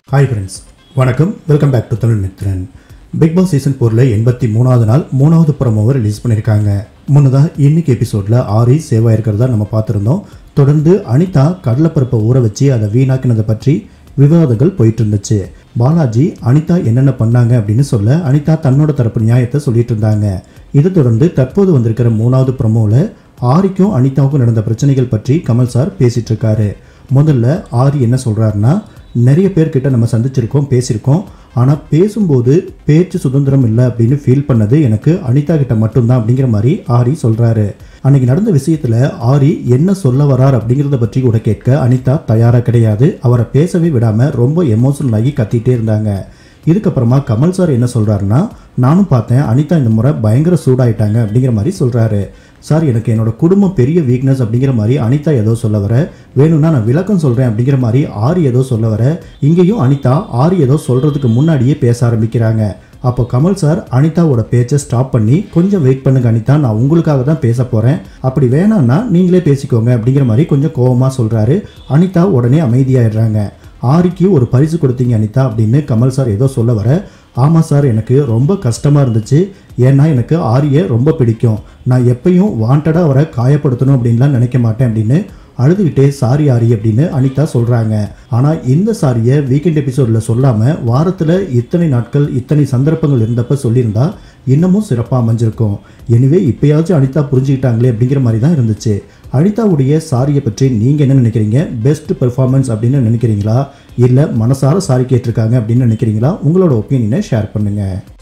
hi friends வணக்கம் welcome back to Tamil Mithran Bigg Boss season ஃபோரில் எண்பத்தி மூணாவது நாள் மூணாவது ப்ரோமோவை ரிலீஸ் பண்ணியிருக்காங்க முன்னதாக இன்னைக்கு எபிசோடில் ஆரி சேவ் ஆயிருக்கிறதா நம்ம பார்த்துருந்தோம் தொடர்ந்து அனிதா கடலைப்பருப்பை ஊற வச்சு அதை வீணாக்கினதை பற்றி விவாதங்கள் போயிட்டு இருந்துச்சு பாலாஜி அனிதா என்னென்ன பண்ணாங்க அப்படின்னு சொல்ல அனிதா தன்னோட தரப்பு நியாயத்தை சொல்லிட்டு இருந்தாங்க இது தொடர்ந்து தற்போது வந்திருக்கிற மூணாவது ப்ரோமோவில் ஆரிக்கும் அனிதாவுக்கும் நடந்த பிரச்சனைகள் பற்றி கமல் சார் பேசிட்டு இருக்காரு முதல்ல ஆரி என்ன சொல்றாருன்னா நிறைய பேர்கிட்ட நம்ம சந்திச்சிருக்கோம் பேசியிருக்கோம் ஆனால் பேசும்போது பேச்சு சுதந்திரம் இல்லை அப்படின்னு ஃபீல் பண்ணது எனக்கு அனிதா கிட்ட மட்டும்தான் அப்படிங்கிற மாதிரி ஆரி சொல்றாரு அன்னைக்கு நடந்த விஷயத்துல ஆரி என்ன சொல்ல வரார் அப்படிங்கிறத பற்றி கூட கேட்க அனிதா தயாரா கிடையாது அவரை பேசவே விடாம ரொம்ப எமோஷனல் ஆகி கத்திட்டே இருந்தாங்க இதுக்கப்புறமா கமல் சார் என்ன சொல்றாருன்னா நானும் பார்த்தேன் அனிதா இந்த முறை பயங்கர சூடாயிட்டாங்க அப்படிங்கிற மாதிரி சொல்றாரு சார் எனக்கு என்னோட குடும்பம் பெரிய வீக்னஸ் அப்படிங்கிற மாதிரி அனிதா ஏதோ சொல்ல வர வேணும்னா நான் விளக்கம் சொல்றேன் அப்படிங்கிற மாதிரி ஆரி ஏதோ சொல்ல வர இங்கேயும் அனிதா ஆரி ஏதோ சொல்றதுக்கு முன்னாடியே பேச ஆரம்பிக்கிறாங்க அப்போ கமல் சார் அனிதாவோட பேச்சை ஸ்டாப் பண்ணி கொஞ்சம் வெயிட் பண்ணுங்க அனிதா நான் உங்களுக்காக தான் பேச போறேன் அப்படி வேணாம்னா நீங்களே பேசிக்கோங்க அப்படிங்கிற மாதிரி கொஞ்சம் கோவமா சொல்றாரு அனிதா உடனே அமைதியாயிடுறாங்க ஆரிக்கு ஒரு பரிசு கொடுத்தீங்க அனிதா அப்படின்னு கமல் சார் ஏதோ சொல்ல வர ஆமாம் சார் எனக்கு ரொம்ப கஷ்டமாக இருந்துச்சு ஏன்னா எனக்கு ஆரியை ரொம்ப பிடிக்கும் நான் எப்பயும் வாண்டடாக அவரை காயப்படுத்தணும் அப்படின்லாம் நினைக்க மாட்டேன் அப்படின்னு அழுதுகிட்டே சாரி ஆரி அப்படின்னு அனிதா சொல்கிறாங்க ஆனால் இந்த சாரியை வீக்கெண்ட் எபிசோடில் சொல்லாமல் வாரத்தில் இத்தனை நாட்கள் இத்தனை சந்தர்ப்பங்கள் இருந்தப்ப சொல்லியிருந்தா இன்னமும் சிறப்பாக அமைஞ்சிருக்கும் எனிவே இப்பயாச்சும் அனிதா புரிஞ்சுக்கிட்டாங்களே அப்படிங்கிற மாதிரி தான் இருந்துச்சு அனிதாவுடைய சாரியை பற்றி நீங்கள் என்ன நினைக்கிறீங்க பெஸ்ட் பெர்ஃபார்மன்ஸ் அப்படின்னு நினைக்கிறீங்களா இல்லை மனசார சாரி கேட்டிருக்காங்க அப்படின்னு நினைக்கிறீங்களா உங்களோட ஒப்பீனியனை ஷேர் பண்ணுங்கள்